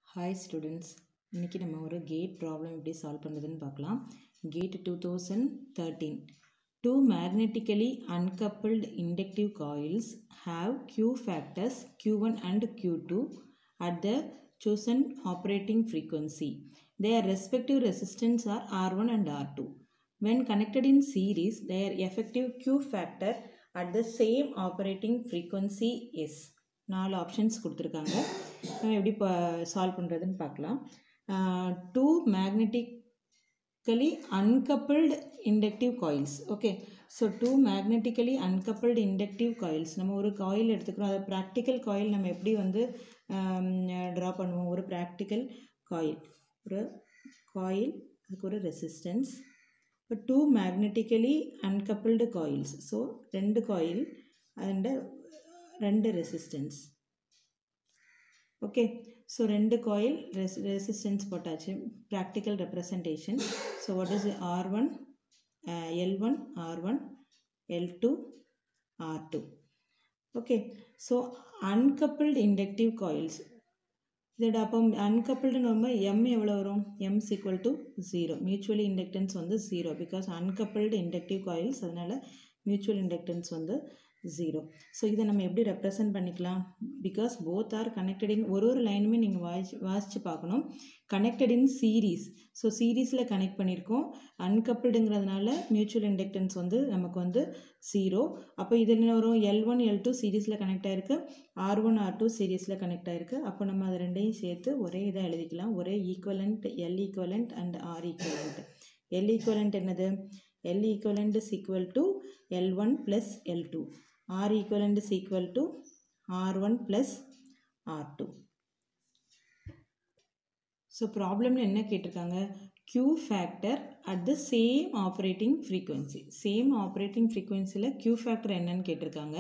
Hi students இன்றைக்கி நம்ம ஒரு கேட் ப்ராப்ளம் எப்படி சால்வ் பண்ணுறதுன்னு பார்க்கலாம் GATE two thousand thirteen two magnetically uncoupled inductive coils have Q factors Q1 and Q2 at the chosen operating frequency. Their respective resistance are R1 and R2. When connected in series, their effective Q factor at the same operating frequency is நாலு options கொடுத்துருக்காங்க நம்ம எப்படி இப்போ solve பண்ணுறதுன்னு பார்க்கலாம் two magnetically uncoupled inductive coils okay so two magnetically uncoupled inductive coils நம்ம ஒரு coil எடுத்துக்கிறோம் அதை ப்ராக்டிக்கல் காயில் நம்ம எப்படி வந்து ட்ரா பண்ணுவோம் ஒரு ப்ராக்டிக்கல் காயில் ஒரு காயில் அதுக்கு ஒரு ரெசிஸ்டன்ஸ் இப்போ two magnetically uncoupled coils so ரெண்டு காயில் അതിൻ്റെ രണ്ട് ரெசிஸ்டன்ஸ் ஓகே ஸோ ரெண்டு காயில் ரெஸ் ரெசிஸ்டன்ஸ் போட்டாச்சு practical representation so what is R one L one R one L two R two okay so uncoupled inductive coils இதோட அப்போ அன்கப்பிள்டுன்னு வரும்போது M எவ்வளோ வரும் M equal to zero mutually inductance வந்து zero because uncoupled inductive coils அதனால் mutual inductance வந்து zero so இதை நம்ம எப்படி ரெப்ரசன்ட் பண்ணிக்கலாம் because both are connected in ஒரு ஒரு லைனுமே நீங்கள் வாய்ச்சி வாசித்து பார்க்கணும் கனெக்டட் இன் சீரீஸ் ஸோ சீரீஸில் கனெக்ட் பண்ணியிருக்கோம் அன்கப்பிள்டுங்கிறதுனால மியூச்சுவல் இண்டக்டன்ஸ் வந்து நமக்கு வந்து ஜீரோ அப்போ இதில் என்ன வரும் எல் ஒன் எல் டூ சீரீஸில் கனெக்ட் ஆகிருக்கு ஆர் ஒன் ஆர் டூ சீரீஸில் கனெக்ட் ஆகிருக்கு அப்போ நம்ம அது ரெண்டையும் சேர்த்து ஒரே இதாக எழுதிக்கலாம் ஒரே equivalent L equivalent and R equivalent L equivalent என்னது L equivalent is equal to L one plus L two R equivalent is equal to R1 plus R2. So ப்ராப்ளமில் என்ன கேட்டிருக்காங்க Q factor at the same operating frequency same operating ஃப்ரீக்குவென்சியில் Q factor என்னன்னு கேட்டிருக்காங்க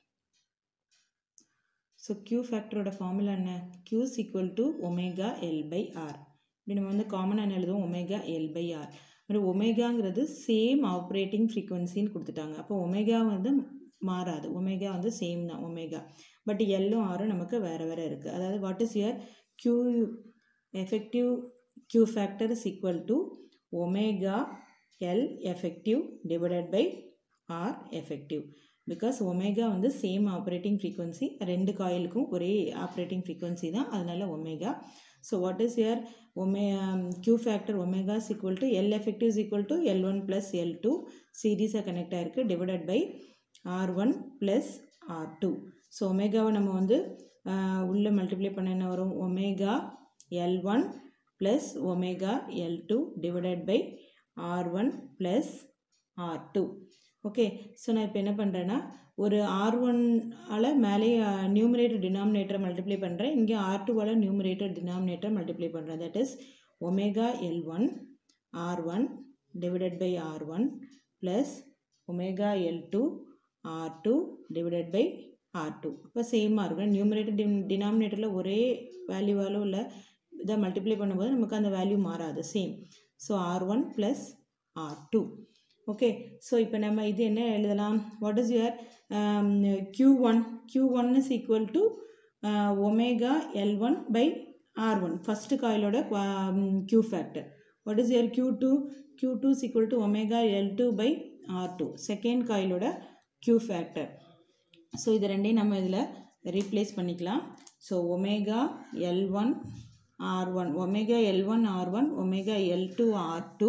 so Q ஃபேக்டரோட formula என்ன Q is equal to omega L by R இப்படி நம்ம வந்து காமனாக என்ன எழுதுவோம் ஒமேகா எல் பை ஆர் ஒமேகாங்கிறது சேம் ஆப்ரேட்டிங் ஃப்ரீக்குவென்சின்னு கொடுத்துட்டாங்க அப்போ ஒமேகா வந்து மாறாது ஒமேகா வந்து சேம் தான் ஒமேகா பட் எல்லும் ஆரும் நமக்கு வேறு வேறு இருக்குது அதாவது what is your Q effective Q factor is equal to omega L effective divided by R effective because omega வந்து சேம் ஆப்ரேட்டிங் ஃப்ரீக்வன்சி ரெண்டு காயிலுக்கும் ஒரே ஆப்ரேட்டிங் ஃப்ரீக்வன்சி தான் அதனால omega so what is your ome Q factor omega is equal to L effective is equal to L one plus L two சீரீஸாக connect ஆகிருக்கு divided by R one plus R two so ஒமேகாவை நம்ம வந்து உள்ளே multiply பண்ண என்ன வரும் omega L one plus omega L two divided by R one plus R two okay so நான் இப்போ என்ன பண்ணுறேன்னா ஒரு ஆர் ஒன்னால் மேலே நியூமரேட்டர் டினாமினேட்டரை மல்டிப்ளை பண்ணுறேன் இங்கே ஆர் டூவால் நியூமரேட்டர் டினாமினேட்டர் மல்டிப்ளை பண்ணுறேன் that is omega L one R one divided by R one plus omega L two R two divided by R two இப்போ சேமாக இருக்கும் நியூமரேட்டர் டி டினாமினேட்டரில் ஒரே வேல்யூவாலும் இல்லை இதை மல்டிப்ளை பண்ணும்போது நமக்கு அந்த வேல்யூ மாறாது same so R one plus R two okay so இப்போ நம்ம இது என்ன எழுதலாம் what is your Q one Q one is equal to omega L one by R one first காயிலோட Q factor what is your Q two Q two is equal to omega L two by R two second காயிலோட Q factor so இது ரெண்டையும் நம்ம இதில் replace பண்ணிக்கலாம் so omega L one R one omega L one R one omega L two R two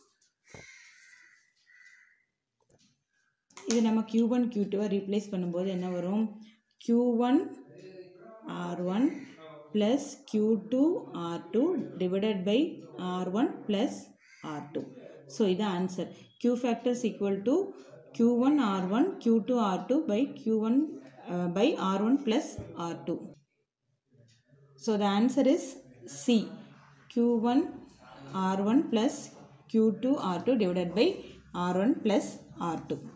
இது நம்ம Q one Q டூவை replace பண்ணும்போது என்ன வரும் Q one R one plus Q two R two divided by R one plus R two so இது answer Q factors equal to q1 r1 q2 r2 by q1 uh, by r1 plus r2 so the answer is c q1 r1 plus q2 r2 divided by r1 plus r2